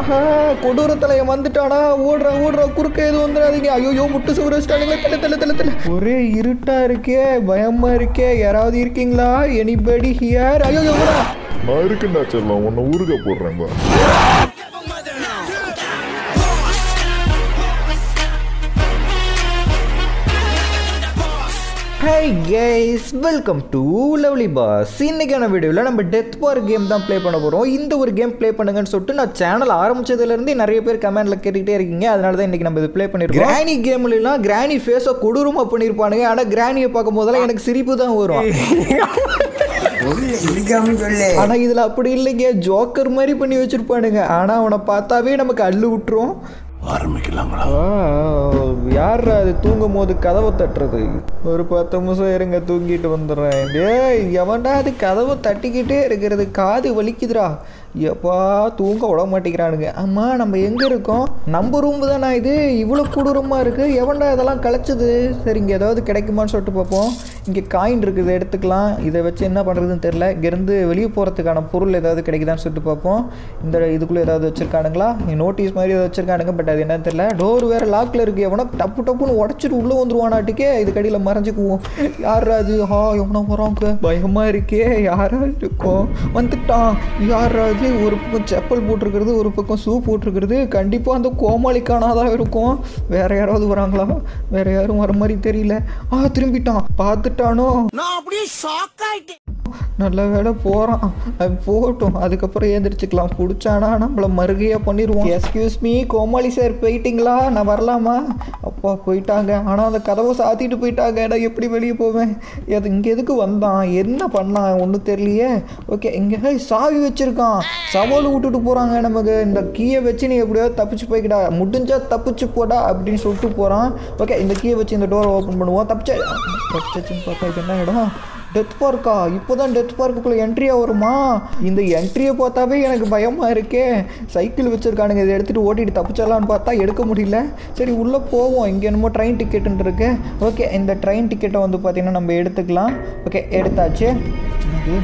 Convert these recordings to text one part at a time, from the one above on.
ஆஹா கொடூர தலையன் வந்துட்டானா ஓடுறா ஓடுறா குறுக்க எதுவும் வந்துடாதீங்க ஐயோ முட்டு சுவர வச்சிட்டானுங்களே தள்ள தள்ள தள்ள தள்ள ஒரே இருட்டா இருக்கே பயமா இருக்கே யாராவது இருக்கீங்களா எனிபடி ஹியர் ஐயோ ஓடா நான் இருக்குண்டா செல்லம் உன்னை ஊருக போடுறேன் பா hi guys welcome to lovely boss இன்னைக்கான வீடியோவில் நம்ம டெத் பார் கேம் தான் ப்ளே பண்ண போகிறோம் இந்த ஒரு கேம் ப்ளே பண்ணுங்கன்னு சொல்லிட்டு நான் சேனல் ஆரம்பிச்சதுலேருந்தே நிறைய பேர் கமெண்ட்ல கேட்டுக்கிட்டே இருக்கீங்க அதனால தான் இன்னைக்கு நம்ம இது ப்ளே பண்ணிருக்கோம் கிராணி கேம்லாம் கிராணி ஃபேஸை கொடூரமாக பண்ணியிருப்பானுங்க ஆனால் கிராணியை பார்க்கும் போதெல்லாம் எனக்கு சிரிப்பு தான் வரும் இருக்காம சொல்லு ஆனா இதுல அப்படி இல்லைங்க ஜோக்கர் மாதிரி பண்ணி வச்சிருப்பானுங்க ஆனா அவனை பார்த்தாவே நமக்கு அள்ளு விட்டுரும் ஆரம்பிக்கலாங்களா யார் அது தூங்கும் போது கதவை தட்டுறது ஒரு பத்து நிமிஷம் இருங்க தூங்கிட்டு வந்துடுறேன் டேய் எவன்டா அது கதவை தட்டிக்கிட்டே இருக்கிறது காது வலிக்குதுடா எப்பா தூங்க விட மாட்டேங்கிறானுங்க அம்மா நம்ம எங்கே இருக்கோம் நம்ம ரூம் தானே இது இவ்வளோ கொடூரமாக இருக்குது எவன்டா இதெல்லாம் கலைச்சது சரி இங்கே ஏதாவது கிடைக்குமான்னு சொல்லிட்டு பார்ப்போம் இங்கே காயின் இருக்குது எடுத்துக்கலாம் இதை வச்சு என்ன பண்ணுறதுன்னு தெரில இங்கேருந்து வெளியே போகிறதுக்கான பொருள் ஏதாவது கிடைக்குதான்னு சொல்லிட்டு பார்ப்போம் இந்த இதுக்குள்ளே ஏதாவது வச்சுருக்கானுங்களா நோட்டீஸ் மாதிரி ஏதாவது வச்சுருக்கானுங்க பட் அது என்னன்னு தெரில டோர் வேறு லாக்கில் இருக்குது எவனா டப்பு டப்புன்னு உடச்சிட்டு உள்ளே வந்துருவானாட்டுக்கே இது கடியில் மறைஞ்சிக்குவோம் யார் அது ஹா எவனா வராங்க பயமாக இருக்கே யாரா இருக்கும் வந்துட்டான் யார் அது ஒரு பக்கம் செப்பல் போட்டிருக்கிறது ஒரு பக்கம் ஷூ போட்டிருக்கிறது கண்டிப்பாக அந்த கோமாளிக்கானா தான் இருக்கும் வேற யாராவது வராங்களா வேற யாரும் வர மாதிரி தெரியல ஆ திரும்பிட்டான் பார்த்துட்டானோ நான் அப்படியே ஷாக் ஆயிட்டேன் நல்ல வேலை போகிறான் அது போகட்டும் அதுக்கப்புறம் ஏந்திரிச்சுக்கலாம் பிடிச்சானா நம்மளை மறுகையாக பண்ணிடுவோம் எஸ்கியூஸ் மீ கோமாளி சார் போயிட்டீங்களா நான் வரலாமா அப்பா போயிட்டாங்க ஆனால் அந்த கதவை சாத்திட்டு போயிட்டாங்க நான் எப்படி வெளியே போவேன் அது இங்கே எதுக்கு வந்தான் என்ன பண்ணான் ஒன்றும் தெரியலையே ஓகே இங்கே சாவி வச்சுருக்கான் சவால் விட்டுட்டு போகிறாங்க நமக்கு இந்த கீயை வச்சு நீ எப்படியாவது தப்பிச்சு போய்க்கிடா முடிஞ்சா தப்பிச்சு போடா அப்படின்னு சொல்லிட்டு போகிறான் ஓகே இந்த கீயை வச்சு இந்த டோரை ஓப்பன் பண்ணுவோம் தப்பிச்சா தப்பிச்சுன்னு பார்த்தா இது என்ன இடம் டெத் பார்க்கா இப்போ தான் டெத் பார்க்குள்ளே என்ட்ரியாக வருமா இந்த என்ட்ரியை பார்த்தாவே எனக்கு பயமாக இருக்கே சைக்கிள் வச்சுருக்கானுங்க இதை எடுத்துகிட்டு ஓட்டிட்டு தப்பிச்சிடலான்னு பார்த்தா எடுக்க முடியல சரி உள்ளே போவோம் இங்கே என்னமோ ட்ரெயின் டிக்கெட்டுன்னு இருக்கு ஓகே இந்த ட்ரெயின் டிக்கெட்டை வந்து பார்த்திங்கன்னா நம்ம எடுத்துக்கலாம் ஓகே எடுத்தாச்சு என்னது?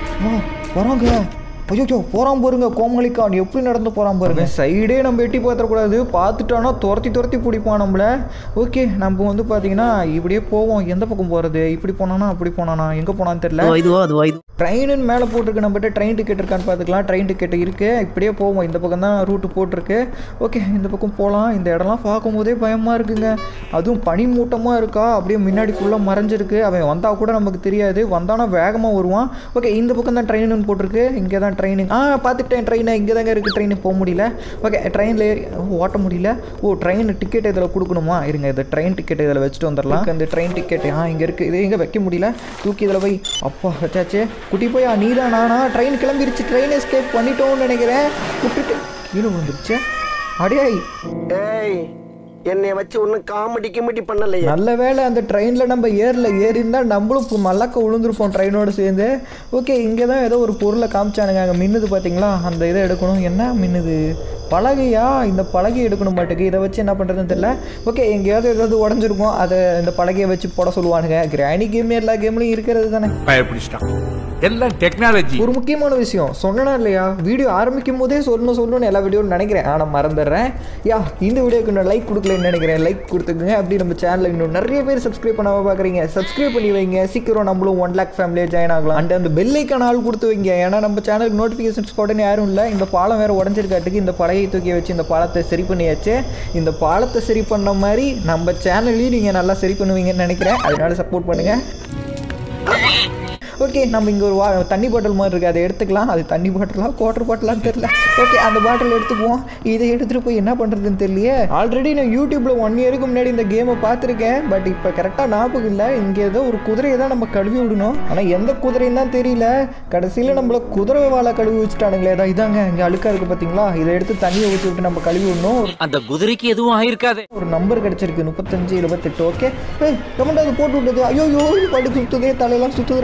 ஆ வராங்க ஐயோ போகிறான் பாருங்க கோமலிக்கான் எப்படி நடந்து போகிறான் பாருங்க சைடே நம்ம எட்டி பார்த்துடக்கூடாது பார்த்துட்டானா துரத்தி துரத்தி பிடிப்பான் நம்மள ஓகே நம்ம வந்து பார்த்தீங்கன்னா இப்படியே போவோம் எந்த பக்கம் போகிறது இப்படி போனானா அப்படி போனானா எங்கே போனான்னு தெரியல இதுவா அதுவா இது ட்ரெயினுன்னு மேலே போட்டிருக்கு நம்மகிட்ட ட்ரெயின் டிக்கெட் இருக்கான்னு பார்த்துக்கலாம் ட்ரெயின் டிக்கெட் இருக்குது இப்படியே போவோம் இந்த பக்கம் தான் ரூட்டு போட்டிருக்கு ஓகே இந்த பக்கம் போகலாம் இந்த இடம்லாம் பார்க்கும்போதே பயமாக இருக்குங்க அதுவும் பனி மூட்டமாக இருக்கா அப்படியே முன்னாடி ஃபுல்லாக மறைஞ்சிருக்கு அவன் வந்தால் கூட நமக்கு தெரியாது வந்தானா வேகமாக வருவான் ஓகே இந்த பக்கம் தான் ட்ரெயினுன்னு போட்டிருக்கு இங்கே தான் ட்ரெயின் ஆ பார்த்துட்டேன் ட்ரெயினை இங்கே தாங்க இருக்குது ட்ரெயின் போக முடியல ஓகே ட்ரெயினில் ஏறி ஓ, ஓட்ட முடியல ஓ ட்ரெயின் டிக்கெட் இதில் கொடுக்கணுமா இருங்க இந்த ட்ரெயின் டிக்கெட் இதில் வச்சுட்டு வந்துடலாம் இந்த ட்ரெயின் டிக்கெட் ஆ இங்கே இருக்குது இது எங்கே வைக்க முடியல தூக்கி இதில் போய் அப்பா வச்சாச்சு குட்டி போய் நீ தான் நானா ட்ரெயின் கிளம்பிருச்சு ட்ரெயின் எஸ்கேப் பண்ணிட்டோம்னு நினைக்கிறேன் விட்டுட்டு கீழே விழுந்துருச்சு அடியாய் ஏய் என்னைய வச்சு ஒன்னும் காமெடி கிமெடி பண்ணலையே நல்ல வேளை அந்த ட்ரெயினில் நம்ம ஏரில் ஏறி இருந்தால் நம்மளும் இப்போ மல்லக்க விழுந்திருப்போம் ட்ரெயினோட சேர்ந்து ஓகே இங்கே தான் ஏதோ ஒரு பொருளை காமிச்சானுங்க அங்கே மின்னுது பார்த்தீங்களா அந்த இதை எடுக்கணும் என்ன மின்னுது பலகையா இந்த பலகை எடுக்கணும் மாட்டுக்கு இதை வச்சு என்ன பண்ணுறதுன்னு தெரியல ஓகே எங்கேயாவது ஏதாவது உடஞ்சிருக்கும் அதை இந்த பலகையை வச்சு போட சொல்லுவானுங்க கிராணி கேம் எல்லா கேம்லையும் இருக்கிறது தானே பயப்பிடிச்சிட்டான் எல்லாம் டெக்னாலஜி ஒரு முக்கியமான விஷயம் சொன்னனா இல்லையா வீடியோ ஆரம்பிக்கும் போதே சொல்லணும் சொல்லணும்னு எல்லா வீடியோவும் நினைக்கிறேன் ஆனால் மறந்துடுறேன் யா இந்த வீடியோக்கு நான் லைக் கொடுக்கலன்னு நினைக்கிறேன் லைக் கொடுத்துக்குங்க அப்படி நம்ம சேனலில் இன்னும் நிறைய பேர் சப்ஸ்கிரைப் பண்ணாம பார்க்குறீங்க சப்ஸ்கிரைப் பண்ணி வைங்க சீக்கிரம் நம்மளும் ஒன் லேக் ஃபேமிலியே ஜாயின் ஆகலாம் அண்ட் அந்த பெல்லைக்கான ஆள் கொடுத்து வைங்க ஏன்னா நம்ம சேனலுக்கு நோட்டிஃபிகேஷன்ஸ் உடனே யாரும் இல்லை இந்த பாலம் வேறு உடஞ்சிருக்காட்டுக்கு இந்த பழைய தூக்கி வச்சு இந்த பாலத்தை சரி பண்ணியாச்சு இந்த பாலத்தை சரி பண்ண மாதிரி நம்ம சேனல்லையும் நீங்கள் நல்லா சரி பண்ணுவீங்கன்னு நினைக்கிறேன் அதனால சப்போர்ட் பண்ணுங்கள் ஓகே நம்ம இங்கே ஒரு வா தண்ணி பாட்டில் மாதிரி இருக்குது அதை எடுத்துக்கலாம் அது தண்ணி பாட்டிலா குவாட்டர் பாட்டிலான்னு தெரியல ஓகே அந்த பாட்டில் எடுத்துக்குவோம் இதை எடுத்துகிட்டு போய் என்ன பண்ணுறதுன்னு தெரியலையே ஆல்ரெடி நான் யூடியூப்பில் ஒன் இயருக்கு முன்னாடி இந்த கேமை பார்த்துருக்கேன் பட் இப்போ கரெக்டாக ஞாபகம் இல்லை இங்கே ஏதோ ஒரு குதிரையை தான் நம்ம கழுவி விடணும் ஆனால் எந்த குதிரைன்னு தான் தெரியல கடைசியில் நம்மள குதிரை வாழை கழுவி வச்சுட்டானுங்களே ஏதா இதாங்க இங்கே அழுக்காக இருக்குது பார்த்தீங்களா இதை எடுத்து தண்ணியை ஊற்றி விட்டு நம்ம கழுவி விடணும் ஒரு அந்த குதிரைக்கு எதுவும் ஆயிருக்காது ஒரு நம்பர் கிடைச்சிருக்கு முப்பத்தஞ்சு இருபத்தெட்டு ஓகே ஏய் கமெண்ட் அது போட்டு விட்டது ஐயோ இது படு சுத்துதே தலையெல்லாம் சுத்துதுடா டே டே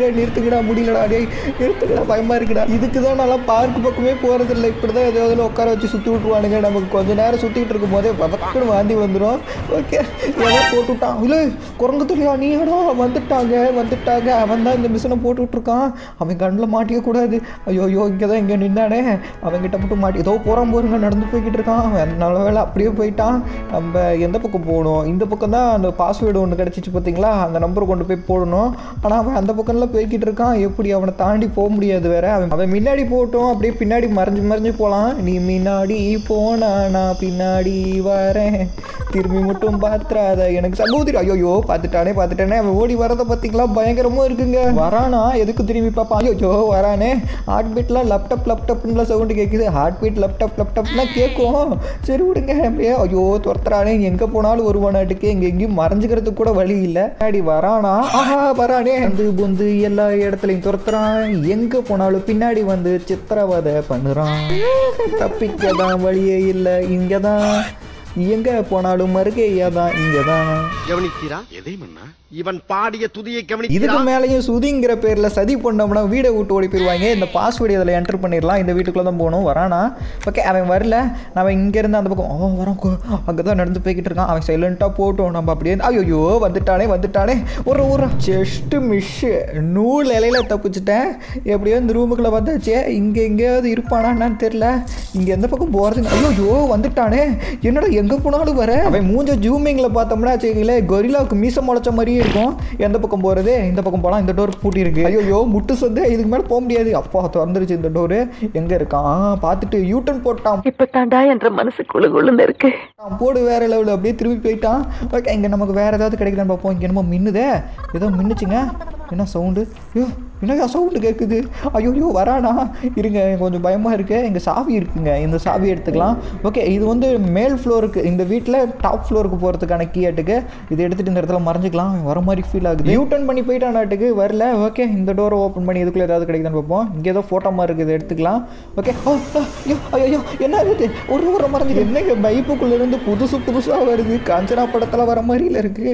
டேய் நிறுத்துக்கடா முடியலடா டேய் நிறுத்துக்கடா பயமா இருக்குடா இதுக்கு தான் நல்லா பார்க் பக்கமே போகிறதில்ல இப்படி தான் எதாவது உட்கார வச்சு சுற்றி விட்ருவானுங்க நமக்கு கொஞ்ச நேரம் சுற்றிட்டு இருக்கும் போதே பதக்குன்னு வாந்தி வந்துடும் ஓகே ஏதோ போட்டு விட்டான் இல்லை குரங்கு துளியா நீ ஏடா வந்துட்டாங்க வந்துட்டாங்க அவன் தான் இந்த மிஷினை போட்டு விட்ருக்கான் அவன் கண்ணில் மாட்டிக்க கூடாது ஐயோ ஐயோ இங்கே தான் இங்கே நின்னானே அவன்கிட்ட மட்டும் மாட்டி ஏதோ போகிறான் போருங்க நடந்து போய்கிட்டு இருக்கான் அவன் நல்ல வேலை அப்படியே போயிட்டான் நம்ம எந்த பக்கம் போகணும் இந்த பக்கம் தான் அந்த பாஸ்வேர்டு ஒன்று கிடச்சிச்சு பார்த்தீங்களா அந்த நம்பரை கொண்டு போய் போடணும் ஆனால் அவன் அந்த பக்கம்லாம் போய்கிட்டு இருக்கான் எப்படி அவனை தாண்டி போக முடியாது வேற அவன் அவன் முன்னாடி போகட்டும் அப்படியே பின்னாடி மறைஞ்சு மறைஞ்சு போகலாம் நீ முன்னாடி போனா நான் பின்னாடி வரேன் திரும்பி மட்டும் பாத்துறாத எனக்கு சகோதரி ஐயோ பார்த்துட்டானே பார்த்துட்டானே அவன் ஓடி வரதை பார்த்தீங்களா பயங்கரமாக இருக்குங்க வரானா எதுக்கு திரும்பி பார்ப்பான் ஐயோ வரானே ஹார்ட் பீட்லாம் லேப்டாப் லேப்டாப்னுலாம் சவுண்டு கேட்குது ஹார்ட் பீட் லேப்டாப் லேப்டாப்லாம் கேட்கும் சரி விடுங்க அப்படியே ஐயோ துரத்துறானே எங்கே போனாலும் வருவானாட்டுக்கு எங்கே எங்கேயும் மறைஞ்சுக்கிறதுக்கு கூட வழி இல்லை முன்னாடி வரானா ஆஹா வரானே வந்து புந்து எல்லா இடத்துலையும் துரத்துறான் எங்கே போனாலும் பின்னாடி வந்து சித்திரவதை பண்ணுறான் தப்பிக்க தான் வழியே இல்லை இங்கே தான் எங்கே போனாலும் மறுகையா தான் இங்கே தான் கவனித்தீரா எதை மன்னா இவன் பாடிய துதியை இதுக்கு கவனித்தீரா மேலேயும் சுதிங்கிற பேரில் சதி பண்ணோம்னா வீடை விட்டு ஓடி போயிடுவாங்க இந்த பாஸ்வேர்டு இதில் என்டர் பண்ணிடலாம் இந்த வீட்டுக்குள்ளே தான் போகணும் வரானா ஓகே அவன் வரல நம்ம இங்கேருந்து அந்த பக்கம் ஓ வரான் அங்கே தான் நடந்து போய்கிட்டு இருக்கான் அவன் சைலண்ட்டாக போட்டோம் நம்ம அப்படியே ஐயோ வந்துட்டானே வந்துட்டானே ஒரு ஒரு ஜஸ்ட்டு மிஷ்ஷு நூல் இலையில தப்பிச்சிட்டேன் எப்படியோ இந்த ரூமுக்குள்ளே வந்தாச்சே இங்கே எங்கேயாவது இருப்பானா என்னன்னு தெரில இங்கே எந்த பக்கம் போகிறது ஐயோ வந்துட்டானே என்னடா எங்கே போனாலும் வர அவன் மூஞ்ச ஜூமிங்கில் பார்த்தோம்னா வச்சுக்கங்களேன் கொரிலாவுக்கு மீசம் முளைச்ச மாதிரியே இருக்கும் எந்த பக்கம் போகிறது இந்த பக்கம் போகலாம் இந்த டோர் பூட்டி இருக்கு ஐயோ முட்டு சந்து இதுக்கு மேலே போக முடியாது அப்பா திறந்துருச்சு இந்த டோரு எங்கே இருக்கான் ஆ, பார்த்துட்டு யூட்டன் போட்டான் இப்பதாண்டா என்ற மனசு குழு குழுன்னு இருக்கு அவன் போடு வேற லெவலில் அப்படியே திரும்பி போயிட்டான் ஓகே இங்கே நமக்கு வேற ஏதாவது கிடைக்குதான்னு பார்ப்போம் இங்கே என்னமோ மின்னுதே ஏதோ மின்னுச்சுங்க என்ன சவுண்டு ஐயோ என்னங்க சவுண்டு கேட்குது ஐயோ ஐயோ வரானா இருங்க கொஞ்சம் பயமாக இருக்கு இங்கே சாவி இருக்குங்க இந்த சாவி எடுத்துக்கலாம் ஓகே இது வந்து மேல் ஃப்ளோருக்கு இந்த வீட்டில் டாப் ஃப்ளோருக்கு போகிறதுக்கான கீயாட்டுக்கு இதை எடுத்துகிட்டு இந்த இடத்துல மறைஞ்சிக்கலாம் அவன் வர மாதிரி ஃபீல் ஆகுது யூ டர்ன் பண்ணி போயிட்டானாட்டுக்கு வரல ஓகே இந்த டோரை ஓப்பன் பண்ணி இதுக்குள்ளே ஏதாவது கிடைக்குதான்னு பார்ப்போம் இங்கே ஏதோ ஃபோட்டோ மாதிரி இருக்குது இதை எடுத்துக்கலாம் ஓகே ஓ ஓ, ஐயோ ஐயோ ஐயோ என்ன இது ஒரு ஒரு மறைஞ்சு என்னங்க பைப்புக்குள்ள இருந்து புதுசு புதுசாக வருது காஞ்சனா படத்தில் வர மாதிரில இருக்கு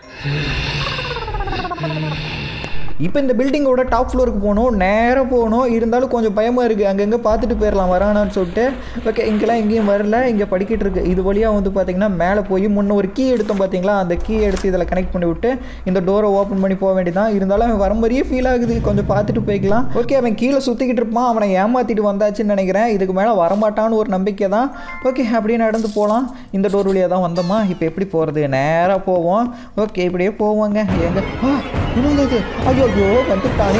இப்போ இந்த பில்டிங்கோட டாப் ஃப்ளோருக்கு போகணும் நேராக போகணும் இருந்தாலும் கொஞ்சம் பயமாக இருக்குது அங்கங்கே பார்த்துட்டு போயிடலாம் வரானான்னு சொல்லிட்டு ஓகே இங்கெல்லாம் எங்கேயும் வரல இங்கே படிக்கிட்டு இருக்கு இது வழியாக வந்து பார்த்தீங்கன்னா மேலே போய் முன்ன ஒரு கீ எடுத்தோம் பார்த்தீங்களா அந்த கீ எடுத்து இதில் கனெக்ட் பண்ணி விட்டு இந்த டோரை ஓப்பன் பண்ணி போக வேண்டியதான் இருந்தாலும் அவன் வர மாதிரியே ஃபீல் ஆகுது கொஞ்சம் பார்த்துட்டு போய்க்கலாம் ஓகே அவன் கீழே சுற்றிக்கிட்டு இருப்பான் அவனை ஏமாற்றிட்டு வந்தாச்சுன்னு நினைக்கிறேன் இதுக்கு மேலே வரமாட்டான்னு ஒரு நம்பிக்கை தான் ஓகே அப்படியே நடந்து போகலாம் இந்த டோர் வழியாக தான் வந்தோமா இப்போ எப்படி போகிறது நேராக போவோம் ஓகே இப்படியே போவோங்க எங்க ஆ என்னங்க இது ஐயோ ஐயோ வந்துட்டானே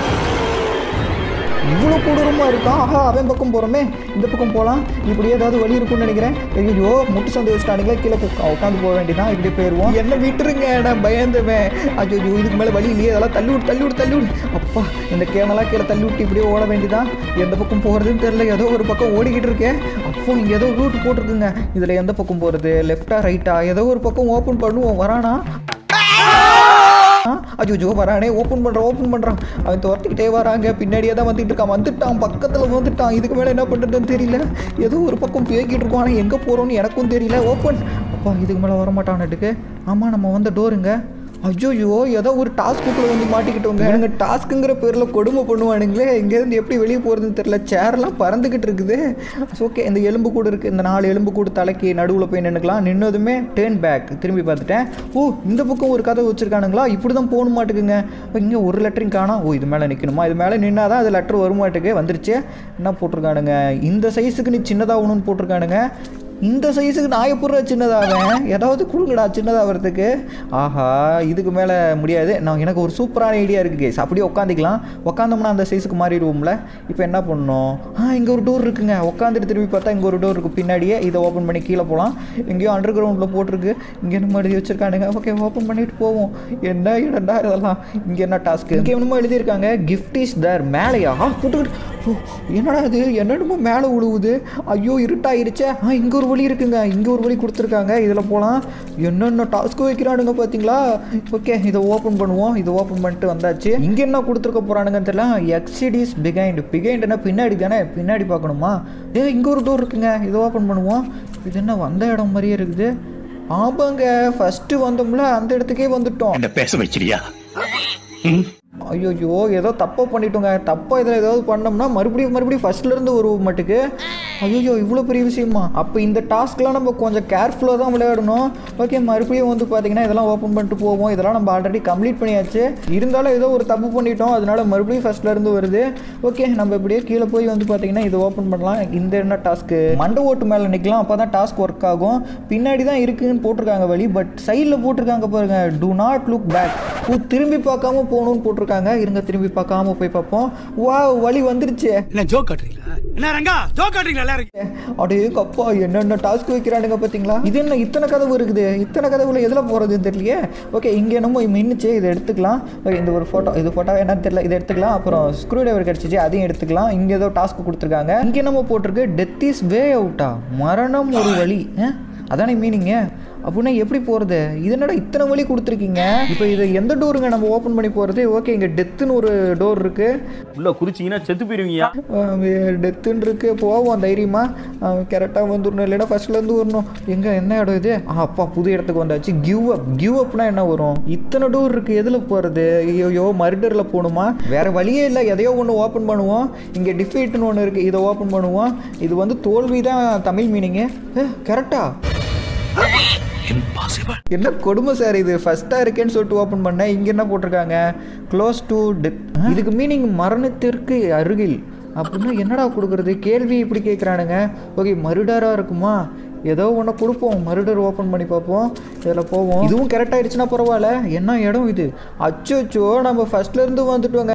இவ்வளோ கொடூரமாக இருக்கான் ஆஹா அவன் பக்கம் போகிறோமே இந்த பக்கம் போகலாம் இப்படி ஏதாவது வழி இருக்கும்னு நினைக்கிறேன் ஐயோ முட்டு சந்தை வச்சுட்டானுங்களே கீழே உட்கா- உட்காந்து போக வேண்டியதான் இப்படி போயிடுவோம் என்ன விட்டுருங்க நான் பயந்துவேன் ஐயோ இதுக்கு மேலே வழி இல்லையே அதெல்லாம் தள்ளி விடு தள்ளி விடு தள்ளி விடு அப்பா இந்த கேனெல்லாம் கீழே தள்ளி விட்டு இப்படியே ஓட வேண்டியதான் எந்த பக்கம் போகிறதுன்னு தெரியல ஏதோ ஒரு பக்கம் ஓடிக்கிட்டு இருக்கேன் அப்போ இங்கே ஏதோ ரூட் போட்டிருக்குங்க இதில் எந்த பக்கம் போகிறது லெஃப்டா ரைட்டா ஏதோ ஒரு பக்கம் ஓப்பன் பண்ணுவோம் வரானா அஜோ வரானே ஓப்பன் பண்ணுறான் ஓப்பன் பண்ணுறான் அவன் துரத்திக்கிட்டே வராங்க பின்னாடியே தான் வந்துட்டு இருக்கான் வந்துட்டான் பக்கத்தில் வந்துட்டான் இதுக்கு மேலே என்ன பண்ணுறதுன்னு தெரியல ஏதோ ஒரு பக்கம் பேக்கிட்டு இருக்கோம் ஆனால் எங்கே போகிறோன்னு எனக்கும் தெரியல ஓப்பன் அப்பா இதுக்கு மேலே வரமாட்டான்ட்டுக்கு ஆமாம் நம்ம வந்த டோருங்க ஐயோயோ ஏதோ ஒரு டாஸ்க்குள்ளே வந்து மாட்டிக்கிட்டோங்க எனக்கு டாஸ்க்குங்கிற பேரில் கொடுமை பண்ணுவானுங்களே இங்கேருந்து எப்படி வெளியே போகிறதுன்னு தெரியல சேர்லாம் பறந்துக்கிட்டு இருக்குது ஓகே இந்த எலும்பு கூடு இருக்குது இந்த நாலு எலும்பு கூடு தலைக்கு நடுவில் போய் நின்றுக்கலாம் நின்னதுமே டேர்ன் பேக் திரும்பி பார்த்துட்டேன் ஓ இந்த பக்கம் ஒரு கதை வச்சுருக்கானுங்களா இப்படி தான் போகணும் மாட்டுக்குங்க இங்கே ஒரு லெட்டரையும் காணோம் ஓ இது மேலே நிற்கணுமா இது மேலே நின்னா தான் அது லெட்டர் வருமாட்டுக்கு வந்துருச்சு என்ன போட்டிருக்கானுங்க இந்த சைஸுக்கு நீ சின்னதாகணும்னு போட்டிருக்கானுங்க இந்த சைஸுக்கு நான் எப்படி சின்னதாவேன் ஏதாவது கொடுங்கடா சின்னதாகிறதுக்கு ஆஹா இதுக்கு மேலே முடியாது நான் எனக்கு ஒரு சூப்பரான ஐடியா இருக்குது கேஸ் அப்படியே உட்காந்துக்கலாம் உட்காந்தோம்னா அந்த சைஸுக்கு மாறிடுவோம்ல இப்போ என்ன பண்ணணும் ஆ இங்கே ஒரு டோர் இருக்குங்க உட்காந்துட்டு திரும்பி பார்த்தா இங்கே ஒரு டோர் இருக்குது பின்னாடியே இதை ஓப்பன் பண்ணி கீழே போகலாம் எங்கேயோ அண்டர் கிரவுண்டில் போட்டிருக்கு இங்கே என்னமோ எழுதி வச்சிருக்கானுங்க ஓகே ஓப்பன் பண்ணிட்டு போவோம் என்ன இடம்டா இதெல்லாம் இங்கே என்ன டாஸ்க்கு இங்கே என்னமோ எழுதியிருக்காங்க கிஃப்ட் இஸ் தர் மேலேயா ஆ போட்டுக்கிட்டு ஓ, என்னடா இது என்னென்னமோ மேலே விழுவுது ஐயோ இருட்டாயிருச்சே ஆ இங்கே ஒரு வழி இருக்குங்க இங்கே ஒரு வழி கொடுத்துருக்காங்க இதில் போகலாம் என்னென்ன டாஸ்க்கு வைக்கிறானுங்க பார்த்தீங்களா ஓகே இதை ஓப்பன் பண்ணுவோம் இதை ஓப்பன் பண்ணிட்டு வந்தாச்சு இங்கே என்ன கொடுத்துருக்க போகிறானுங்கன்னு தெரியல எக்ஸிடிஸ் பிகைண்ட் பிகைண்ட்னா பின்னாடி தானே பின்னாடி பார்க்கணுமா ஏ இங்கே ஒரு டோர் இருக்குங்க இதை ஓப்பன் பண்ணுவோம் இது என்ன வந்த இடம் மாதிரியே இருக்குது ஆமாங்க ஃபஸ்ட்டு வந்தோம்ல அந்த இடத்துக்கே வந்துட்டோம் என்ன பேச வச்சிரியா ஐயோ ஏதோ தப்பாக பண்ணிட்டோங்க தப்பாக இதில் ஏதாவது பண்ணோம்னா மறுபடியும் மறுபடியும் ஃபர்ஸ்ட்லேருந்து ஒரு மட்டுக்கு ஐயோ இவ்வளோ பெரிய விஷயமா அப்போ இந்த டாஸ்க்லாம் நம்ம கொஞ்சம் கேர்ஃபுல்லாக தான் விளையாடணும் ஓகே மறுபடியும் வந்து பார்த்தீங்கன்னா இதெல்லாம் ஓப்பன் பண்ணிட்டு போவோம் இதெல்லாம் நம்ம ஆல்ரெடி கம்ப்ளீட் பண்ணியாச்சு இருந்தாலும் ஏதோ ஒரு தப்பு பண்ணிட்டோம் அதனால மறுபடியும் ஃபர்ஸ்ட்லேருந்து வருது ஓகே நம்ம இப்படியே கீழே போய் வந்து பார்த்தீங்கன்னா இதை ஓப்பன் பண்ணலாம் இந்த என்ன டாஸ்க்கு மண்டை ஓட்டு மேலே நிற்கலாம் அப்போ தான் டாஸ்க் ஒர்க் ஆகும் பின்னாடி தான் இருக்குன்னு போட்டிருக்காங்க வழி பட் சைடில் போட்டிருக்காங்க பாருங்க டு நாட் லுக் பேக் ஓ திரும்பி பார்க்காம போகணும்னு போட்டிருக்காங்க இருங்க திரும்பி பார்க்காம போய் பார்ப்போம் வா வழி வந்துருச்சு என்ன ஜோக் காட்டுறீங்களா என்ன ரங்கா ஜோக் காட்டுறீங்களா எல்லாரும் அடே கப்பா என்னென்ன டாஸ்க் வைக்கிறானுங்க பார்த்தீங்களா இது என்ன இத்தனை கதவு இருக்குது இத்தனை கதவுல எதில் போகிறதுன்னு தெரியலையே ஓகே இங்கே என்னமோ மின்னுச்சு இதை எடுத்துக்கலாம் Okay, இந்த ஒரு ஃபோட்டோ இது ஃபோட்டோ என்னன்னு தெரியல இதை எடுத்துக்கலாம் அப்புறம் ஸ்க்ரூ டிரைவர் கிடச்சிச்சு அதையும் எடுத்துக்கலாம் இங்கே ஏதோ டாஸ்க் கொடுத்துருக்காங்க இங்கே என்னமோ போட்டிருக்கு டெத் இஸ் வே அவுட்டா மரணம் ஒரு வழி ஆ? அதானே மீனிங்க அப்படின்னா எப்படி போகிறது இது என்னடா இத்தனை வழி கொடுத்துருக்கீங்க இப்போ இது எந்த டோருங்க நம்ம ஓப்பன் பண்ணி போகிறது ஓகே இங்கே டெத்துன்னு ஒரு டோர் இருக்குது உள்ள குறிச்சிங்கன்னா செத்து போயிருவீங்க டெத்துன்னு இருக்கு போவோம் தைரியமாக கரெக்டாக வந்துடணும் இல்லைன்னா ஃபர்ஸ்ட்லேருந்து வரணும் எங்கே என்ன இடம் இது ஆ அப்பா புது இடத்துக்கு வந்தாச்சு கிவ் அப் கிவ் அப்னா என்ன வரும் இத்தனை டோர் இருக்குது எதில் போகிறது ஐயோ மர்டரில் போகணுமா வேறு வழியே இல்லை எதையோ ஒன்று ஓப்பன் பண்ணுவோம் இங்கே டிஃபீட்னு ஒன்று இருக்குது இதை ஓப்பன் பண்ணுவோம் இது வந்து தோல்வி தான் தமிழ் மீனிங்கு கரெக்டா என்ன கொடுமை சார் இது ஃபஸ்ட்டாக இருக்கேன்னு சொல்லிட்டு ஓப்பன் பண்ணேன் இங்கே என்ன போட்டிருக்காங்க க்ளோஸ் டு டெத் இதுக்கு மீனிங் மரணத்திற்கு அருகில் அப்படின்னா என்னடா கொடுக்குறது கேள்வி இப்படி கேட்குறானுங்க ஓகே மருடராக இருக்குமா ஏதோ ஒன்று கொடுப்போம் மருடர் ஓப்பன் பண்ணி பார்ப்போம் இதில் போவோம் இதுவும் கரெக்ட் ஆயிடுச்சுன்னா பரவாயில்ல என்ன இடம் இது அச்சோ நம்ம ஃபர்ஸ்ட்லேருந்து வந்துட்டோங்க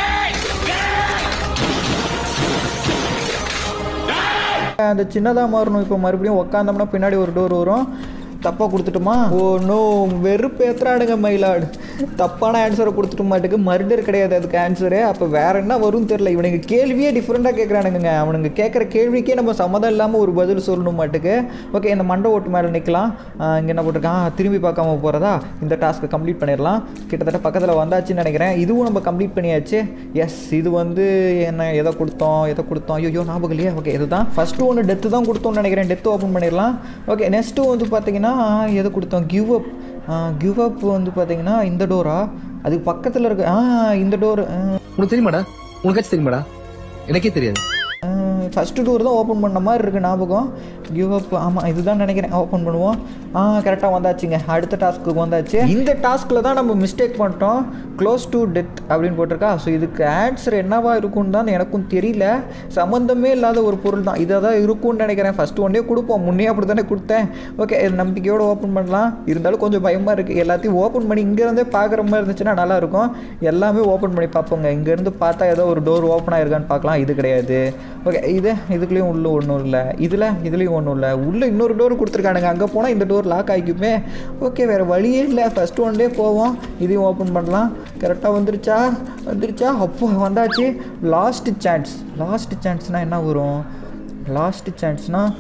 அந்த சின்னதாக மாறணும் இப்போ மறுபடியும் உக்காந்தோம்னா பின்னாடி ஒரு டோர் வரும் தப்பாக கொடுத்துட்டுமா ஓ நோ வெறுப்பேத்துறானுங்க மயிலாடு தப்பான ஆன்சரை கொடுத்துட்டு மாட்டுக்கு மர்டர் கிடையாது அதுக்கு ஆன்சரு அப்போ வேற என்ன வரும்னு தெரியல இவனுங்க கேள்வியே டிஃப்ரெண்ட்டாக கேட்குறானுங்க அவனுங்க கேட்குற கேள்விக்கே நம்ம சம்மதம் இல்லாமல் ஒரு பதில் சொல்லணும் மாட்டுக்கு ஓகே இந்த மண்டை ஓட்டு மேலே நிற்கலாம் இங்கே என்ன போட்டிருக்கான் திரும்பி பார்க்காம போகிறதா இந்த டாஸ்க்கை கம்ப்ளீட் பண்ணிடலாம் கிட்டத்தட்ட பக்கத்தில் வந்தாச்சுன்னு நினைக்கிறேன் இதுவும் நம்ம கம்ப்ளீட் பண்ணியாச்சு எஸ் இது வந்து என்ன எதை கொடுத்தோம் எதை கொடுத்தோம் ஐயோ ஞாபகம் இல்லையா ஓகே இதுதான் ஃபஸ்ட்டு ஒன்று டெத்து தான் கொடுத்தோம்னு நினைக்கிறேன் டெத்து ஓப்பன் பண்ணிடலாம் ஓகே நெக்ஸ்ட்டு வந்து பார்த்தீங்கன்னா எதை கொடுத்தோம் கிவ் அப் கிவ் அப் வந்து பார்த்தீங்கன்னா இந்த டோரா அதுக்கு பக்கத்தில் இருக்கு ஆ இந்த டோர் உனக்கு தெரியுமாடா உனக்காச்சும் தெரியுமாடா எனக்கே தெரியாது ஃபஸ்ட்டு டோர் தான் ஓப்பன் பண்ண மாதிரி இருக்குது ஞாபகம் கிவ் அப் ஆமாம் இதுதான் நினைக்கிறேன் ஓப்பன் பண்ணுவோம் ஆ கரெக்டாக வந்தாச்சுங்க அடுத்த டாஸ்க்கு வந்தாச்சு இந்த டாஸ்கில் தான் நம்ம மிஸ்டேக் பண்ணிட்டோம் க்ளோஸ் டு டெத் அப்படின்னு போட்டிருக்கா ஸோ இதுக்கு ஆன்சர் என்னவா இருக்கும்னு தான் எனக்கும் தெரியல சம்மந்தமே இல்லாத ஒரு பொருள் தான் இதை தான் இருக்கும்னு நினைக்கிறேன் ஃபஸ்ட்டு ஒன்றே கொடுப்போம் முன்னே அப்படி தானே கொடுத்தேன் ஓகே நம்பிக்கையோடு ஓப்பன் பண்ணலாம் இருந்தாலும் கொஞ்சம் பயமாக இருக்குது எல்லாத்தையும் ஓப்பன் பண்ணி இங்கேருந்தே பார்க்குற மாதிரி இருந்துச்சுன்னா நல்லாயிருக்கும் எல்லாமே ஓப்பன் பண்ணி பார்ப்போங்க இங்கேருந்து பார்த்தா ஏதோ ஒரு டோர் ஓப்பன் ஆயிருக்கான்னு பார்க்கலாம் இது கிடையாது ஓகே இது இதுக்குள்ளேயும் உள்ள ஒன்றும் இல்லை இதில் இதுலேயும் ஒன்றும் இல்லை உள்ளே இன்னொரு டோர் கொடுத்துருக்கானுங்க அங்கே போனால் இந்த டோர் லாக் ஆகிக்குமே ஓகே வேறு வழியே இல்லை ஃபஸ்ட்டு ஒன் டே போவோம் இதையும் ஓப்பன் பண்ணலாம் கரெக்டாக வந்துருச்சா வந்துருச்சா அப்போ வந்தாச்சு லாஸ்ட் சான்ஸ் லாஸ்ட் சான்ஸ்னால் என்ன வரும் லாஸ்ட் சான்ஸ்னால்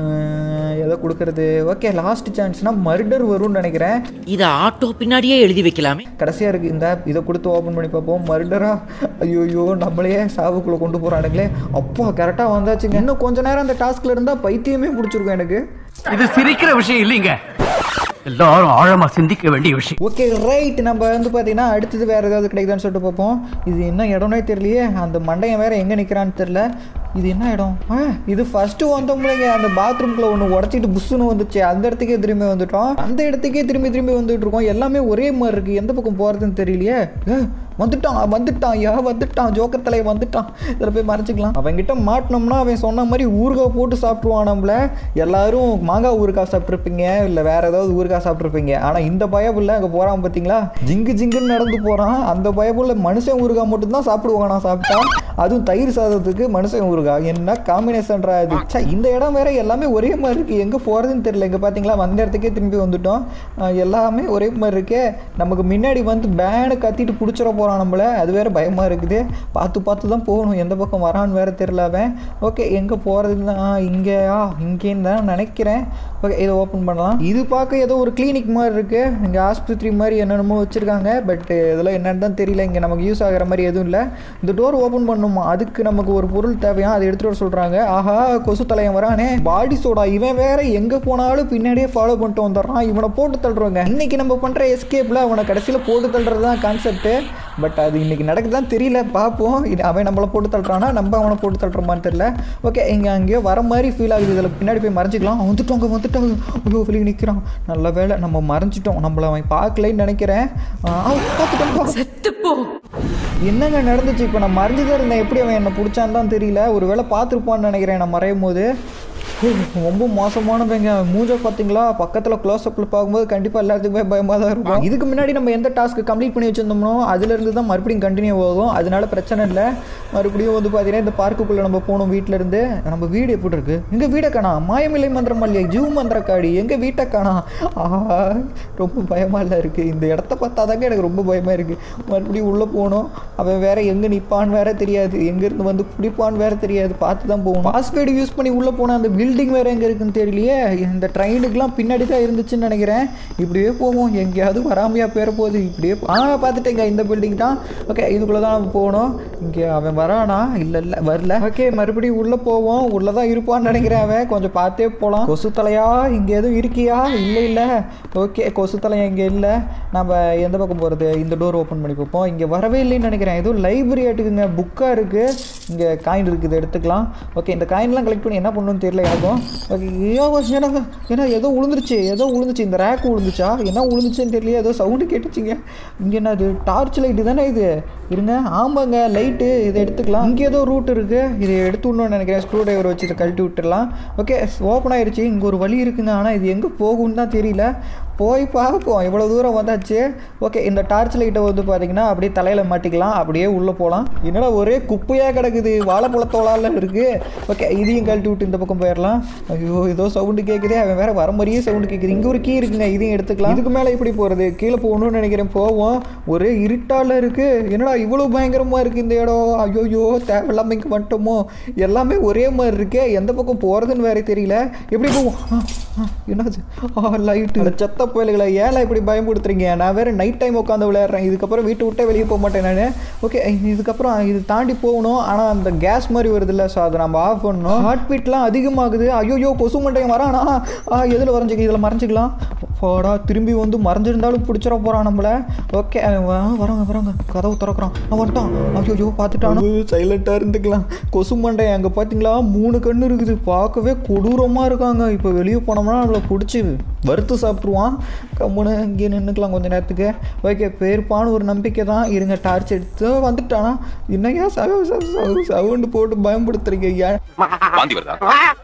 எதை கொடுக்கறது ஓகே லாஸ்ட் சான்ஸ்னால் மர்டர் வரும்னு நினைக்கிறேன் இத ஆட்டோ பின்னாடியே எழுதி வைக்கலாமே கடைசியாக இருக்குது இந்த இதை கொடுத்து ஓப்பன் பண்ணி பார்ப்போம் மர்டரா ஐயோ நம்மளையே சாவுக்குள்ளே கொண்டு போகிறானுங்களே அப்பா கரெக்டாக வந்தாச்சுங்க இன்னும் கொஞ்ச நேரம் அந்த டாஸ்கில் இருந்தால் பைத்தியமே பிடிச்சிருக்கும் எனக்கு இது சிரிக்கிற விஷயம் இல்லைங்க எல்லாரும் ஆழமா சிந்திக்க வேண்டிய விஷயம் ஓகே ரைட் நம்ம வந்து பார்த்தீங்கன்னா அடுத்தது வேறு ஏதாவது கிடைக்குதான்னு சொல்லிட்டு பார்ப்போம் இது என்ன இடம்னே தெரியலையே அந்த மண்டையன் வேறு எங்கே நிற்கிறான்னு தெரில இது என்ன இடம் ஆ இது ஃபஸ்ட்டு வந்தோம்லங்க அந்த பாத்ரூம்குள்ளே ஒன்று உடச்சிட்டு புஷ்ஷுன்னு வந்துச்சு அந்த இடத்துக்கே திரும்பி வந்துட்டோம் அந்த இடத்துக்கே திரும்பி திரும்பி வந்துட்டு இருக்கோம் எல்லாமே ஒரே மாதிரி இருக்குது எந்த பக்கம் போகிறதுன்னு தெரியலையே ஏ, வந்துட்டான் வந்துட்டான் யா வந்துட்டான் ஜோக்கர் தலையை வந்துட்டான் இதில் போய் மறைச்சிக்கலாம் அவன்கிட்ட மாட்டினோம்னா அவன் சொன்ன மாதிரி ஊறுகாய் போட்டு சாப்பிடுவான் நம்மள எல்லாரும் மாங்காய் ஊறுகாய் சாப்பிட்ருப்பீங்க இல்லை வேற ஏதாவது ஊறுகாய் சாப்பிட்ருப்பீங்க ஆனால் இந்த பயபுள்ள அங்கே போகிறான் பார்த்தீங்களா ஜிங்கு ஜிங்குன்னு நடந்து போகிறான் அந்த பயபுள்ள மனுஷன் ஊறுகாய் மட்டும்தான் சாப்பிடுவான் நான் சாப்பிட்டா அதுவும் தயிர் சாதத்துக்கு மனுஷன் ஊறுகாய் என்ன காம்பினேஷன்ரா இது ச்சே, இந்த இடம் வேற எல்லாமே ஒரே மாதிரி இருக்குது எங்கே போகிறதுன்னு தெரியல இங்கே பார்த்தீங்களா வந்த இடத்துக்கே திரும்பி வந்துட்டோம் அஹ் எல்லாமே ஒரே மாதிரி இருக்கே நமக்கு முன்னாடி வந்து பேனு கத்திட்டு பிடிச்சிட போகிறான் நம்மள அது வேற பயமாக இருக்குது பார்த்து பார்த்து தான் போகணும் எந்த பக்கம் வரான்னு வேற தெரியல அவன் ஓகே எங்கே போகிறதுன்னு இங்கேயா இங்கேன்னு தான் நினைக்கிறேன் ஓகே இதை ஓப்பன் பண்ணலாம் இது பார்க்க ஏதோ ஒரு கிளினிக் மாதிரி இருக்குது இங்கே ஆஸ்பத்திரி மாதிரி என்னென்னமோ வச்சுருக்காங்க பட் இதெல்லாம் என்னன்னு தான் தெரியல இங்கே நமக்கு யூஸ் ஆகிற மாதிரி எதுவும் இல்லை இந்த டோர் ஓப்பன் பண்ணுமா அதுக்கு நமக்கு ஒரு பொருள் தேவையா அதை எடுத்துகிட்டு வர சொல்கிறாங்க ஆஹா கொசு தலையன் வரானே பாடி சோடா இவன் வேற எங்கே போனாலும் பின்னாடியே ஃபாலோ பண்ணிட்டு வந்துடுறான் இவனை போட்டு தள்ளுறவங்க இன்னைக்கு நம்ம பண்ணுற எஸ்கேப்பில் அவனை கடைசியில் போட்டு தள்ளுறது தான் கான்செப்ட்டு பட் அது இன்னைக்கு நடக்குதான் தெரியல பார்ப்போம் இது அவன் நம்மளை போட்டு தள்ளுறானா நம்ம அவனை போட்டு தள்ளுறோமான்னு தெரியல ஓகே இங்கே அங்கேயோ வர மாதிரி ஃபீல் ஆகுது இதில் பின்னாடி போய் மறைஞ்சிக்கலாம் வந்துட்டோங்க வந்துட்டோங்க ஐயோ வெளியே நிற்கிறான் நல்ல வேளை நம்ம மறைஞ்சிட்டோம் நம்மளை அவன் பார்க்கலைன்னு நினைக்கிறேன் ஆ, பார்த்துட்டோம் என்னங்க நடந்துச்சு இப்போ நான் மறைஞ்சுதான் இருந்தேன் எப்படி அவன் என்னை பிடிச்சான்னு தான் தெரியல ஒரு வேளை பார்த்துருப்பான்னு நினைக்கிறேன் நான் மறையும் போது ஏய், ரொம்ப மோசமானவங்க மூஞ்ச பார்த்தீங்களா பக்கத்தில் க்ளோஸ் அப்பில் பார்க்கும்போது கண்டிப்பாக எல்லாத்துக்குமே பயமாக தான் இருக்கும் இதுக்கு முன்னாடி நம்ம எந்த டாஸ்க்கு கம்ப்ளீட் பண்ணி வச்சிருந்தோமோ அதுலேருந்து தான் மறுபடியும் கண்டினியூ ஆகும் அதனால பிரச்சனை இல்லை மறுபடியும் வந்து பார்த்தீங்கன்னா இந்த பார்க்குக்குள்ளே நம்ம போகணும் வீட்டில் இருந்து நம்ம வீடு எப்படி இருக்கு எங்கள் வீடை காணா மாயமில்லை மந்திரம் இல்லையா ஜூ மந்திரக்காடி எங்கள் வீட்டை காணா ஆஹா ரொம்ப பயமாக இல்லை இருக்குது இந்த இடத்த பார்த்தா தாங்க எனக்கு ரொம்ப பயமாக இருக்குது மறுபடியும் உள்ளே போகணும் அவன் வேற எங்கே நிற்பான்னு வேற தெரியாது எங்கேருந்து வந்து பிடிப்பான்னு வேற தெரியாது பார்த்து தான் போகணும் பாஸ்வேர்டு யூஸ் பண்ணி உள்ளே போனால் அந்த பில்டிங் வேற எங்கே இருக்குன்னு தெரியலையே இந்த ட்ரெயினுக்குலாம் பின்னாடி தான் இருந்துச்சுன்னு நினைக்கிறேன் இப்படியே போவோம் எங்கேயாவது வராமையா பேர போகுது இப்படியே போ- ஆ பார்த்துட்டேங்க இந்த பில்டிங் தான் ஓகே இதுக்குள்ளே தான் நம்ம போகணும் இங்கே அவன் வரானா இல்லை இல்லை வரல ஓகே மறுபடியும் உள்ளே போவோம் உள்ளே தான் இருப்பான்னு நினைக்கிறேன் அவன் கொஞ்சம் பார்த்தே போகலாம் கொசு தலையா இங்கே எதுவும் இருக்கியா இல்லை இல்லை ஓகே கொசு தலையா இங்கே இல்லை நம்ம எந்த பக்கம் போகிறது இந்த டோர் ஓப்பன் பண்ணி பார்ப்போம் இங்கே வரவே இல்லைன்னு நினைக்கிறேன் ஏதோ லைப்ரரி ஆட்டுக்குங்க புக்காக இருக்குது இங்கே காயின் இருக்குது எடுத்துக்கலாம் ஓகே இந்த காயின்லாம் கலெக்ட் பண்ணி என்ன பண்ணணும்னு தெரியல எனக்கும் ஓகே ஐயோ எனக்கு ஏன்னா ஏதோ விழுந்துருச்சு ஏதோ விழுந்துச்சு இந்த ரேக் விழுந்துச்சா என்ன விழுந்துச்சுன்னு தெரியல ஏதோ சவுண்டு கேட்டுச்சுங்க இங்கே என்ன அது டார்ச் லைட்டு தானே இது இருங்க ஆமாங்க லைட்டு இதை எடுத்துக்கலாம் இங்கே ஏதோ ரூட் இருக்குது இதை எடுத்து விடணும்னு நினைக்கிறேன் ஸ்க்ரூ டிரைவர் வச்சு இதை கழட்டி விட்டுடலாம் ஓகே ஓப்பன் ஆயிருச்சு இங்கே ஒரு வழி இருக்குங்க ஆனால் இது எங்கே போகும்னு தான் தெரியல போய் பார்ப்போம் இவ்வளோ தூரம் வந்தாச்சு ஓகே இந்த டார்ச் லைட்டை வந்து பார்த்தீங்கன்னா அப்படியே தலையில் மாட்டிக்கலாம் அப்படியே உள்ளே போகலாம் என்னடா ஒரே குப்பையாக கிடக்குது வாழைப்பழத்தோளால இருக்குது ஓகே இதையும் கழட்டி விட்டு இந்த பக்கம் போயிடலாம் ஐயோ ஏதோ சவுண்டு கேட்குதே அவன் வேற வர மாதிரியே சவுண்டு கேட்குது இங்கே ஒரு கீ இருக்குங்க இதையும் எடுத்துக்கலாம் இதுக்கு மேலே எப்படி போகிறது கீழே போகணும்னு நினைக்கிறேன் போவோம் ஒரே இருட்டால இருக்குது என்னடா இவ்வளோ பயங்கரமாக இருக்குது இந்த இடம் ஐயோயோ தேவையில்லாமல் இங்கே வந்துட்டோமோ எல்லாமே ஒரே மாதிரி இருக்கே எந்த பக்கம் போகிறதுன்னு வேற தெரியல எப்படி போவோம் ஆ, ஆ, என்னது ஆ லைட்டு செத்த புயல்களை ஏழை இப்படி பயன்படுத்துறீங்க நான் வேற நைட் டைம் உட்காந்து விளையாடுறேன் இதுக்கப்புறம் வீட்டை விட்டே வெளியே போக மாட்டேன் நான் ஓகே இதுக்கப்புறம் இது தாண்டி போகணும் ஆனால் அந்த கேஸ் மாதிரி வருதுல்ல ஸோ அதை நம்ம ஆஃப் பண்ணணும் ஹார்ட் பீட்லாம் அதிகமாகுது ஐயோயோ கொசு மண்டையும் வரானா ஆ எதில் வரைஞ்சிக்க இதில் மறைஞ்சிக்கலாம் போடா திரும்பி வந்து மறைஞ்சிருந்தாலும் பிடிச்சிட போகிறான் நம்மள ஓகே வராங்க வராங்க கதவு திறக்கிறான் அவன் வந்துட்டான் ஐயோ பார்த்துட்டானு சைலண்ட்டாக இருந்துக்கலாம் கொசு மண்டை அங்கே பார்த்தீங்களா மூணு கண்ணு இருக்குது பார்க்கவே கொடூரமாக இருக்காங்க இப்போ வெளியே போனோம்னா நம்மளை பிடிச்சி வறுத்து சாப்பிட்ருவான் கம்முன்னு இங்கே நின்றுக்கலாம் கொஞ்ச நேரத்துக்கு ஓகே பேருப்பான்னு ஒரு நம்பிக்கை தான் இருங்க டார்ச் எடுத்து வந்துட்டானா என்னையா சவு சவு சவு சவுண்டு போட்டு பயன்படுத்துறீங்க ஏன் வாந்தி வருதா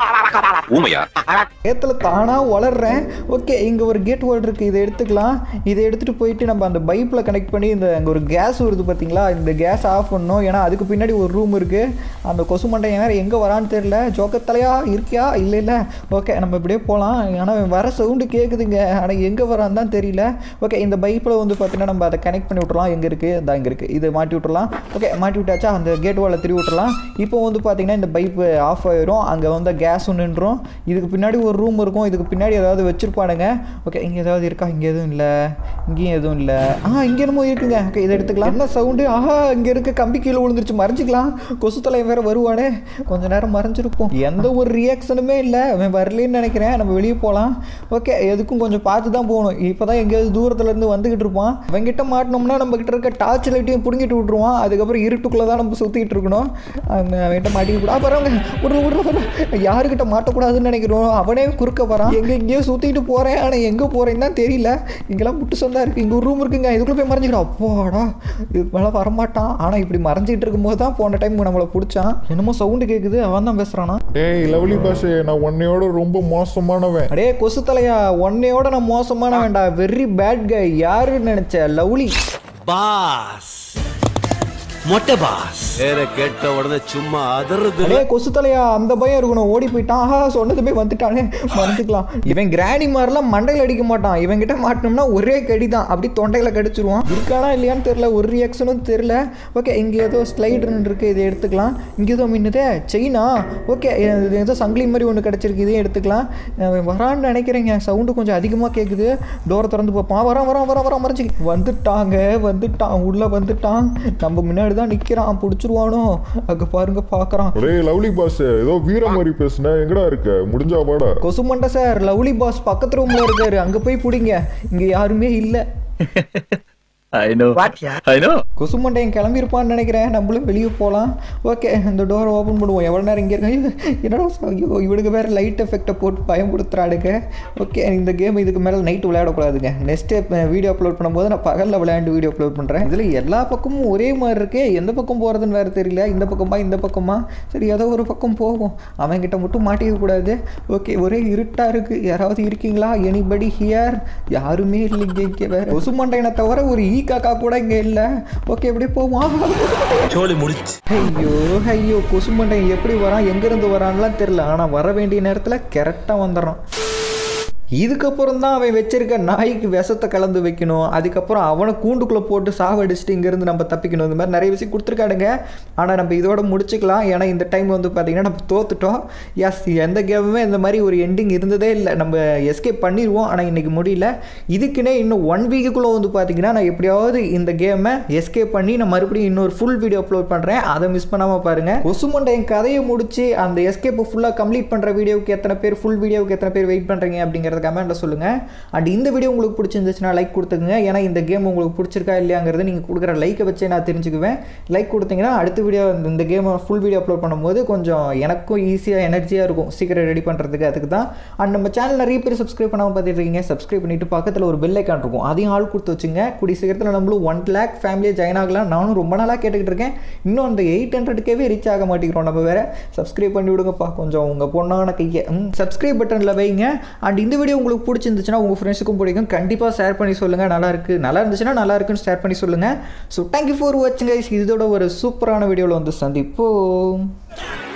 ஊமையா ஏத்துல தானாக வளர்றேன் ஓகே இங்கே ஒரு கேட் வேர்டு இருக்குது இதை எடுத்துக்கலாம் இதை எடுத்துகிட்டு போயிட்டு நம்ம அந்த பைப்பில் கனெக்ட் பண்ணி இந்த அங்கே ஒரு கேஸ் வருது பார்த்தீங்களா இந்த கேஸ் ஆஃப் பண்ணணும் ஏன்னா அதுக்கு பின்னாடி ஒரு ரூம் இருக்குது அந்த கொசு மண்டையன் வேறு எங்கே வரான்னு தெரியல ஜோக்கத்தலையா இருக்கியா இல்லை இல்லை ஓகே நம்ம இப்படியே போகலாம் ஆனால் வர சவுண்டு கேட்குதுங்க ஆனால் எங்கே வரான்னு தான் தெரியல ஓகே இந்த பைப்பில் வந்து பார்த்தீங்கன்னா நம்ம அதை கனெக்ட் பண்ணி விட்றலாம் எங்கே இருக்குது இதான் இங்கே இருக்குது இதை மாட்டி விட்றலாம் ஓகே மாட்டி விட்டாச்சா அந்த கேட் வாலை திருவி விட்றலாம் இப்போ வந்து பார்த்தீங்கன்னா இந்த பைப்பு ஆஃப் ஆயிரும் அங்கே வந்து கேஸ் நின்றும் இதுக்கு பின்னாடி ஒரு ரூம் இருக்கும் இதுக்கு பின்னாடி ஏதாவது வச்சிருப்பானுங்க ஓகே இங்கே ஏதாவது இருக்கா இங்கே எதுவும் இல்லை இங்கேயும் எதுவும் இல்லை ஆ இங்கே என்னமோ இருக்குங்க ஓகே இதை எடுத்துக்கலாம் என்ன சவுண்டு ஆஹா இங்கே இருக்க கம்பி கீழே விழுந்துருச்சு மறைஞ்சிக்கலாம் கொசு தலை வேற வருவானே கொஞ்ச நேரம் மறைஞ்சிருப்போம் எந்த ஒரு ரியாக்ஷனுமே இல்லை அவன் வரலன்னு நினைக்கிறேன் நம்ம வெளியே போகலாம் ஓகே எதுக்கும் கொஞ்சம் பார்த்து தான் போகணும் இப்போ தான் எங்கேயாவது தூரத்துல இருந்து வந்துகிட்டு இருப்பான் அவன்கிட்ட மாட்டினோம்னா நம்ம கிட்ட இருக்க டார்ச் லைட்டையும் பிடுங்கிட்டு விட்ருவான் அதுக்கப்புறம் இருட்டுக்குள்ளே தான் நம்ம சுற்றிட்டு இருக்கணும் அவன் அவன்கிட்ட மாட்டிக்க கூடாது பரவாங்க விட்ற விட்ற விட்ற யாருக்கிட்ட மாட்டக்கூடாதுன்னு நினைக்கிறோம் அவனே குறுக்க வரான் எங்கே எங்கேயோ சுற்றிட்டு போகிறேன் ஆனால் எங்கே போகிறேன்னு தான் தெரியல இங்கெல்லாம் முட்டு சொந்தா இருக்குது இங்கே ஒரு ரூம் இருக்குங்க இதுக்குள்ளே போய் மறைஞ்சிக்கிறோம் அப்பாடா இது மேலே வரமாட்டான் ஆனால் இப்படி மறைஞ்சிட்டு இருக்கும்போது தான் போன டைம் நம்மளை பிடிச்சான் என்னமோ சவுண்டு கேட்குது அவன் தான் பேசுகிறானா ஏய் லவ்லி பாஷே நான் உன்னையோட ரொம்ப மோசமானவன் அடே கொசு தலையா உன்னையோட நான் மோசமான வேண்டாம் வெரி பேட் கை யாருன்னு நினைச்ச லவ்லி பாஸ் மொட்டை பாஸ் பேரை கேட்ட உடனே சும்மா அதறது அடே கொசு தலையா அந்த பயம் இருக்கணும் ஓடி போயிட்டான் ஆஹா சொன்னதுமே வந்துட்டானே மறந்துக்கலாம் இவன் கிராணி மாதிரிலாம் மண்டையில் அடிக்க மாட்டான் இவன் கிட்ட மாட்டினோம்னா ஒரே கடி தான் அப்படி தொண்டையில் கடிச்சிருவான் இருக்கானா இல்லையான்னு தெரியல ஒரு ரியாக்ஷனும் தெரியல ஓகே இங்கே ஏதோ ஸ்லைடுன்னு இருக்கு இதை எடுத்துக்கலாம் இங்கே ஏதோ மின்னுதே செயினா ஓகே இது ஏதோ சங்கிலி மாதிரி ஒன்று கிடச்சிருக்கு இதையும் எடுத்துக்கலாம் அவன் வரான்னு நினைக்கிறேங்க சவுண்டு கொஞ்சம் அதிகமாக கேட்குது டோரை திறந்து பார்ப்பான் வரான் வரான் வரான் வரான் மறைஞ்சி வந்துட்டாங்க வந்துட்டான் உள்ளே வந்துட்டான் நம்ம முன்னாடி தான் நிற்கிறான் பிடிச்சிருவானோ அங்கே பாருங்க பார்க்குறான் ஒரே லவ்லி பாஸ் ஏதோ வீர மாதிரி பேசுன எங்கடா இருக்க முடிஞ்சா வாடா கொசுமண்டை சார் லவ்லி பாஸ் பக்கத்து ரூமில் இருக்காரு அங்கே போய் பிடிங்க இங்கே யாருமே இல்லை ஐ நோ ஐ நோ கொசுமண்டையன் கிளம்பியிருப்பான்னு நினைக்கிறேன் நம்மளும் வெளியே போகலாம் ஓகே இந்த டோரை ஓப்பன் பண்ணுவோம் எவ்வளோ நேரம் இங்கே இருக்காங்க என்னடா ச- ஐயோ இவனுக்கு வேறு லைட் எஃபெக்டை போட்டு பயன்படுத்துறாடுங்க ஓகே இந்த கேம் இதுக்கு மேலே நைட்டு விளையாடக்கூடாதுங்க நெக்ஸ்ட்டு வீடியோ அப்லோட் பண்ணும்போது நான் பகலில் விளையாண்டு வீடியோ அப்லோட் பண்ணுறேன் இதில் எல்லா பக்கமும் ஒரே மாதிரி இருக்கே எந்த பக்கம் போகிறதுன்னு வேறு தெரியல இந்த பக்கமா இந்த பக்கமா சரி ஏதோ ஒரு பக்கம் போகும் அவன்கிட்ட மட்டும் மாட்டிக்கக்கூடாது ஓகே ஒரே இருட்டாக இருக்குது யாராவது இருக்கீங்களா எனிபடி ஹியர் யாருமே இல்லைங்க இங்கே வேறு கொசுமண்டையனை தவிர ஒரு ஈ காக்கா கூட இங்கே இல்லை ஓகே எப்படியே போவோம் சோழி முடிச்சு ஐயோ ஐயோ கொசுமண்டை எப்படி வரான் எங்கேருந்து வரான்லாம் தெரில ஆனால் வர வேண்டிய நேரத்தில் கரெக்டாக வந்துடுறான் இதுக்கப்புறம் தான் அவன் வச்சிருக்க நாய்க்கு விஷத்தை கலந்து வைக்கணும் அதுக்கப்புறம் அவனை கூண்டுக்குள்ளே போட்டு சாவடிச்சுட்டு இங்கேருந்து நம்ம தப்பிக்கணும் இந்த மாதிரி நிறைய விஷயம் கொடுத்துருக்காடுங்க ஆனால் நம்ம இதோட முடிச்சுக்கலாம் ஏன்னா இந்த டைம் வந்து பார்த்திங்கன்னா நம்ம தோத்துட்டோம் எஸ் எந்த கேமுமே இந்த மாதிரி ஒரு எண்டிங் இருந்ததே இல்லை நம்ம எஸ்கேப் பண்ணிடுவோம் ஆனால் இன்றைக்கி முடியல இதுக்குன்னே இன்னும் ஒன் வீக்குள்ளே வந்து பார்த்திங்கன்னா நான் எப்படியாவது இந்த கேமை எஸ்கேப் பண்ணி நான் மறுபடியும் இன்னொரு ஃபுல் வீடியோ அப்லோட் பண்ணுறேன் அதை மிஸ் பண்ணாமல் பாருங்கள் கொசுமண்டை என் கதையை முடிச்சு அந்த எஸ்கேப்பை ஃபுல்லாக கம்ப்ளீட் பண்ணுற வீடியோவுக்கு எத்தனை பேர் ஃபுல் வீடியோவுக்கு எத்தனை பேர் வெயிட் பண்ணுறீங்க அப்படிங்கிறத கமெண்ட்டில் சொல்லுங்கள் அண்ட் இந்த வீடியோ உங்களுக்கு பிடிச்சிருந்துச்சுன்னா லைக் கொடுத்துக்குங்க ஏன்னா இந்த கேம் உங்களுக்கு பிடிச்சிருக்கா இல்லையாங்கிறது நீங்கள் கொடுக்குற லைக்கை வச்சே நான் தெரிஞ்சுக்குவேன் லைக் கொடுத்தீங்கன்னா அடுத்த வீடியோ இந்த கேமை ஃபுல் வீடியோ அப்லோட் பண்ணும்போது கொஞ்சம் எனக்கும் ஈஸியாக எனர்ஜியாக இருக்கும் சீக்கிரம் ரெடி பண்ணுறதுக்கு அதுக்கு தான் அண்ட் நம்ம சேனல் நிறைய பேர் சப்ஸ்கிரைப் பண்ணாமல் பார்த்துட்டு இருக்கீங்க சப்ஸ்கிரைப் பண்ணிட்டு பக்கத்தில் ஒரு பெல் ஐக்கான் இருக்கும் அதையும் ஆள் கொடுத்து வச்சுங்க கூடிய சீக்கிரத்தில் நம்மளும் ஒன் லேக் ஃபேமிலியை ஜாயின் ஆகலாம் நானும் ரொம்ப நாளாக கேட்டுக்கிட்டு இருக்கேன் இன்னும் அந்த எயிட் ஹண்ட்ரட்கேவே ரீச் ஆக மாட்டேங்கிறோம் நம்ம வேற சப்ஸ்கிரைப் பண்ணி விடுங்கப்பா கொஞ்சம் உங்கள் பொண்ணான கையை சப்ஸ்கிரைப் பட்டனில் வைங்க அண்ட் இந்த வீடியோ உங்களுக்கு பிடிச்சிருந்துச்சுன்னா உங்கள் ஃப்ரெண்ட்ஸுக்கும் பிடிக்கும் கண்டிப்பாக ஷேர் பண்ணி சொல்லுங்கள் நல்லா இருக்கு நல்லா இருந்துச்சுன்னா நல்லா இருக்குன்னு ஷேர் பண்ணி சொல்லுங்கள் ஸோ தேங்க்யூ ஃபார் வாட்சிங் கைஸ் இதோட ஒரு சூப்பரான வீடியோவில் வந்து சந்திப்போம்